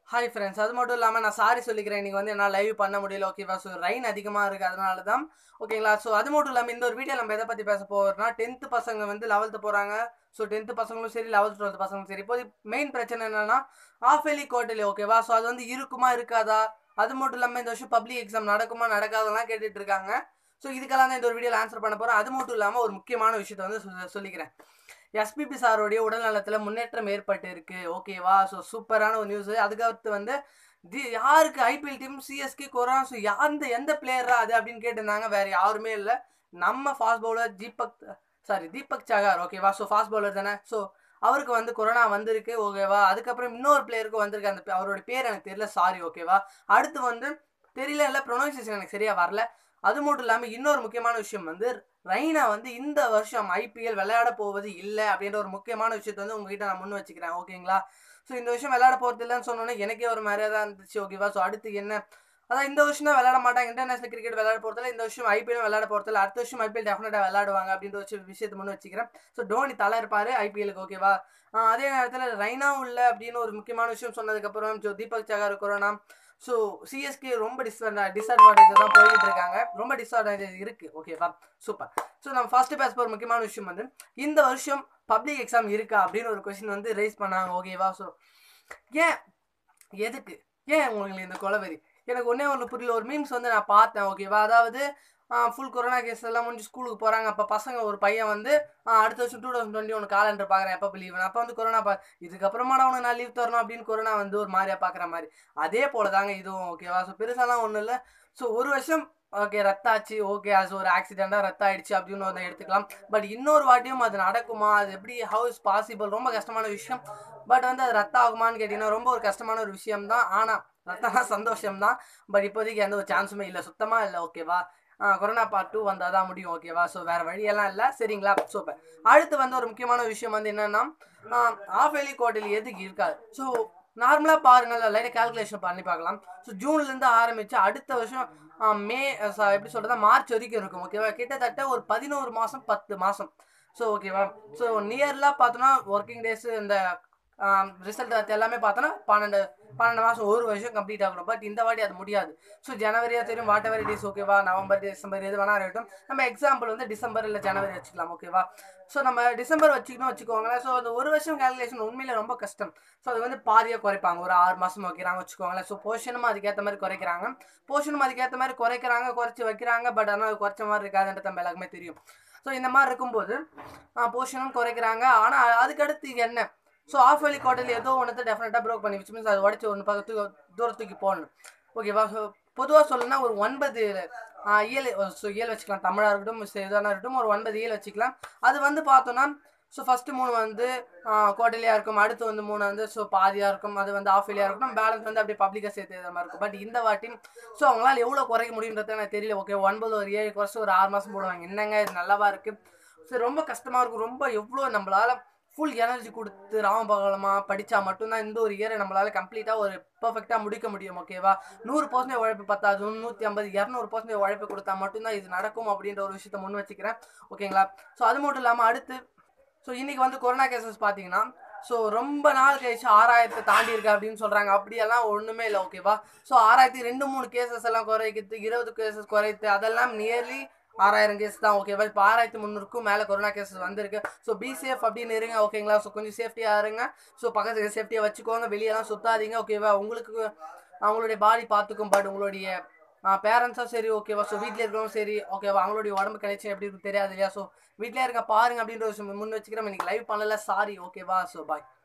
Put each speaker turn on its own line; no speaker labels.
hi friends அது மட்டும் இல்லாமல் நான் சாரி சொல்லிக்கிறேன் இன்னைக்கு வந்து என்னால் லைவ் பண்ண முடியல ஓகேவா ஸோ ரெயின் அதிகமாக இருக்குது அதனால தான் ஓகேங்களா ஸோ அது மட்டும் இல்லாமல் இந்த ஒரு வீடியோ நம்ம எதை பற்றி பேச போகிறோம்னா டென்த்து பசங்க வந்து லெவல்த்து போகிறாங்க ஸோ டென்த்து பசங்களும் சரி லெவல்த் டுவெல்த் பசங்களும் சரி இப்போ மெயின் பிரச்சனை என்னன்னா ஆஃபேலி கோட்டலி ஓகேவா ஸோ அது வந்து இருக்குமா இருக்காதா அது மட்டும் இல்லாமல் இந்த வருஷம் பப்ளிக் எக்ஸாம் நடக்குமா நடக்காதெல்லாம் கேட்டுட்டு இருக்காங்க ஸோ இதுக்கெல்லாம் தான் இந்த ஒரு வீடியோவில் ஆன்சர் பண்ண போகிறோம் அது மட்டும் இல்லாமல் ஒரு முக்கியமான விஷயத்தை வந்து சொ- சொல்லிக்கிறேன் எஸ்பிபி சாரோடைய உடல் நலத்தில் முன்னேற்றம் ஏற்பட்டு இருக்கு ஓகேவா ஸோ சூப்பரான ஒரு நியூஸ் அதுக்கடுத்து வந்து தி யாருக்கு IPL team CSK corona so அந்த எந்த பிளேயரா அது அப்படின்னு கேட்டிருந்தாங்க வேற யாருமே இல்லை நம்ம fast bowler Deepak sorry Deepak Chahar ஓகேவா ஸோ ஃபாஸ்ட் பவுலர் தானே ஸோ அவருக்கு வந்து கொரோனா வந்திருக்கு ஓகேவா அதுக்கப்புறம் இன்னொரு பிளேயருக்கு வந்திருக்கு அந்த பே- அவரோட பேர் எனக்கு தெரியல சாரி ஓகேவா அடுத்து வந்து தெரியல இல்லை ப்ரொனவுன்சியேஷன் எனக்கு சரியா வரல அது மட்டும் இல்லாமல் இன்னொரு முக்கியமான விஷயம் வந்து ரெய்னா வந்து இந்த வருஷம் ஐபிஎல் விளையாட போவது இல்லை அப்படின்ற ஒரு முக்கியமான விஷயத்தை வந்து உங்ககிட்ட நான் முன் வச்சுக்கிறேன் ஓகேங்களா ஸோ இந்த வருஷம் விளையாட போகிறது இல்லைன்னு சொன்னோன்னே எனக்கே ஒரு மாதிரியாக தான் இருந்துச்சு ஓகேவா ஸோ அடுத்து என்ன அதான் இந்த வருஷம் தான் விளையாட மாட்டாங்க இன்டர்நேஷனல் கிரிக்கெட் விளையாட போகிறதில்ல இந்த வருஷம் ஐபிஎல் விளையாட போகிறதில்ல அடுத்த வருஷம் ஐபிஎல் டெஃபினட்டாக விளையாடுவாங்க அப்படின்ற ஒரு விஷயத்தை முன் வச்சுக்கிறேன் ஸோ டோனி தலை இருப்பார் ஐபிஎலுக்கு ஓகேவா ஆஹ் அதே நேரத்தில் ரெய்னா உள்ள அப்படின்னு ஒரு முக்கியமான விஷயம் சொன்னதுக்கப்புறம் so Deepak Chahar corona so CSK ரொம்ப டிஸ்அட்வா டிஸ்அட்வான்டேஜ் தான் போய்கிட்டு இருக்காங்க ரொம்ப டிஸ்அட்வான்டேஜ் இருக்குது ஓகேவா சூப்பர் ஸோ நம்ம ஃபர்ஸ்ட் பேச போகிற முக்கியமான விஷயம் வந்து இந்த வருஷம் பப்ளிக் எக்ஸாம் இருக்கா அப்படின்னு ஒரு கொஸ்டின் வந்து ரைஸ் பண்ணாங்க ஓகேவா ஸோ ஏன் எதுக்கு ஏன் உங்களுக்கு இந்த கொலவெறி எனக்கு ஒன்றே ஒன்று புரியல ஒரு மீம்ஸ் வந்து நான் பார்த்தேன் ஓகேவா அதாவது ஃபுல் கொரோனா கேஸ் எல்லாம் முடிஞ்சு ஸ்கூலுக்கு போகிறாங்க அப்போ பசங்க ஒரு பையன் வந்து ஆ, அடுத்த வருஷம் டூ தௌசண்ட் டுவெண்ட்டி ஒன்று காலண்டர் பார்க்குறேன் எப்போ லீவ் அப்போ வந்து கொரோனா பா இதுக்கப்புறமா நான் உனக்கு நான் லீவ் தரணும் அப்படின்னு கொரோனா வந்து ஒரு மாதிரியா பார்க்குற மாதிரி அதே போல தாங்க இதுவும் ஓகேவா ஸோ பெருசாலாம் ஒன்றும் இல்லை ஸோ ஒரு வருஷம் ஓகே ரத்தாச்சு ஓகே அது ஒரு ஆக்சிடெண்ட்டாக ரத்த ஆயிடுச்சு அப்படின்னு ஒன்று எடுத்துக்கலாம் பட் இன்னொரு வாட்டியும் அது நடக்குமா அது எப்படி ஹவு இஸ் பாசிபிள் ரொம்ப கஷ்டமான விஷயம் பட் வந்து அது ரத்த ஆகுமான்னு கேட்டிங்கன்னா ரொம்ப ஒரு கஷ்டமான ஒரு விஷயம் தான் ஆனால் ரத்தம்னா சந்தோஷம் தான் பட் இப்போதைக்கு எந்த ஒரு சான்ஸுமே இல்லை சுத்தமாக இல்லை ஓகேவா கொரோனா பார்ட் டூ வந்தால் தான் முடியும் ஓகேவா ஸோ வேறு வழியெல்லாம் இல்லை சரிங்களா சூப்பர் அடுத்து வந்து ஒரு முக்கியமான விஷயம் வந்து என்னென்னா ஆஃபேலி கோட்டையில் எதுக்கு இருக்காது ஸோ நார்மலாக பாருங்கள் லைட்டாக கால்குலேஷன் பண்ணி பார்க்கலாம் ஸோ ஜூன்லேருந்து ஆரம்பித்து அடுத்த வருஷம் ஆ, மே ச- எப்படி சொல்கிறதா மார்ச் வரைக்கும் இருக்கும் ஓகேவா கிட்டத்தட்ட ஒரு பதினோரு மாதம் பத்து மாதம் ஸோ ஓகேவா ஸோ நியர்லாம் பார்த்தோன்னா ஒர்க்கிங் டேஸ் இந்த ரிசல்ட் எல்லாமே பார்த்தோன்னா பன்னெண்டு பன்னெண்டு மாதம் ஒரு வருஷம் கம்ப்ளீட் ஆகணும் பட் இந்த வாட்டி அது முடியாது ஸோ ஜனவரியா தெரியும் வாட் எவர் டேஸ் ஓகேவா நவம்பர் டிசம்பர் எது வேணா இருக்கட்டும் நம்ம எக்ஸாம்பிள் வந்து டிசம்பர் இல்லை ஜனவரி வச்சுக்கலாம் ஓகேவா ஸோ நம்ம டிசம்பர் வச்சுக்கணும் வச்சுக்கோங்களேன் ஸோ அந்த ஒரு வருஷம் கேல்குலேஷன் உண்மையில ரொம்ப கஷ்டம் ஸோ அது வந்து பாதியாக குறைப்பாங்க ஒரு ஆறு மாதம் வைக்கிறாங்க வச்சுக்கோங்களேன் ஸோ போர்ஷனும் அதுக்கேற்ற மாதிரி குறைக்கிறாங்க போர்ஷனும் அதுக்கேற்ற மாதிரி குறைக்கிறாங்க குறைச்சி வைக்கிறாங்க பட் ஆனால் அது குறைச்ச மாதிரி இருக்காதுன்றது நம்ம எல்லாருக்குமே தெரியும் ஸோ இந்த மாதிரி இருக்கும்போது போர்ஷனும் குறைக்கிறாங்க ஆனால் அதுக்கடுத்து என்ன ஸோ ஆஃப் வேலி குவார்டர்லி ஏதோ ஒன்று டெஃபினட்டாக ப்ரோக் பண்ணி விச் மீன்ஸ் அது உடச்சி ஒன்று பக்கத்துக்கு தூரத்துக்கு போகணும் ஓகேவா ஸோ பொதுவாக சொல்லணும்னா ஒரு ஒன்பது ஆ, இயல் ஸோ இயல் வச்சுக்கலாம் தமிழாக இருக்கட்டும் சரி, எதுவாக இருக்கட்டும் ஒரு ஒன்பது இயல் வச்சுக்கலாம் அது வந்து பார்த்தோன்னா ஸோ ஃபஸ்ட்டு மூணு வந்து குவார்டர்லியாக இருக்கும் அடுத்து வந்து மூணு வந்து ஸோ பாதியாக இருக்கும் அது வந்து ஆஃப் இயலியாக இருக்கட்டும் பேலன்ஸ் வந்து அப்படியே பப்ளிக்காக சேர்த்து எழுதுற மாதிரி இருக்கும் பட் இந்த வாட்டி ஸோ அவங்களால எவ்வளோ குறைக்க முடியுன்றது எனக்கு தெரியல ஓகே ஒன்பது ஒரு ஏழு குறைச்சி ஒரு ஆறு மாதம் போடுவாங்க என்னங்க இது நல்லாவா இருக்குது ஸோ ரொம்ப கஷ்டமாக இருக்கும் ரொம்ப எவ்வளோ நம்மளால ஃபுல் எனர்ஜி கொடுத்து ராமபகலமா படித்தா மட்டும்தான் இந்த ஒரு இயரை நம்மளால கம்ப்ளீட்டாக ஒரு பர்ஃபெக்டாக முடிக்க முடியும் ஓகேவா நூறு பர்சன்டேஜ் உழைப்பு பத்தாது நூற்றி ஐம்பது இரநூறு பர்சன்டேஜ் உழைப்பு கொடுத்தா மட்டும்தான் இது நடக்கும் அப்படின்ற ஒரு விஷயத்த முன் வச்சுக்கிறேன் ஓகேங்களா ஸோ அது மட்டும் இல்லாமல் அடுத்து ஸோ இன்னைக்கு வந்து கொரோனா கேசஸ் பார்த்தீங்கன்னா ஸோ ரொம்ப நாள் கழிச்சு ஆறாயிரத்தை தாண்டி இருக்கு அப்படின்னு சொல்கிறாங்க அப்படியெல்லாம் ஒன்றுமே இல்லை ஓகேவா ஸோ ஆறாயிரத்தி ரெண்டு மூணு கேசஸ் எல்லாம் குறைக்கிறது இருபது கேசஸ் குறைத்து அதெல்லாம் நியர்லி ஆறாயிரம் கேஸ் தான் ஓகேவா இப்போ ஆறாயிரத்தி முந்நூறுக்கும் மேலே கொரோனா கேசஸ் வந்திருக்கு ஸோ பி சேஃப் அப்படின்னு இருங்க ஓகேங்களா ஸோ கொஞ்சம் சேஃப்டியாக இருங்க ஸோ பக்கத்துக்கு சேஃப்டியாக வச்சுக்கோங்க வெளியெல்லாம் சுத்தாதீங்க ஓகேவா உங்களுக்கு அவங்களுடைய பாடி பார்த்துக்கும் பட் உங்களுடைய பேரண்ட்ஸும் சரி ஓகேவா ஸோ வீட்டில் இருக்கிறவங்க சரி ஓகேவா அவங்களுடைய உடம்பு கனெக்ஷன் எப்படி இருக்கும் தெரியாது இல்லையா ஸோ வீட்டிலே இருக்க பாருங்க அப்படின்ற ஒரு விஷயம் முன் வச்சுக்கிறோம் இன்னைக்கு லைவ் பண்ணல சாரி ஓகேவா ஸோ பாய்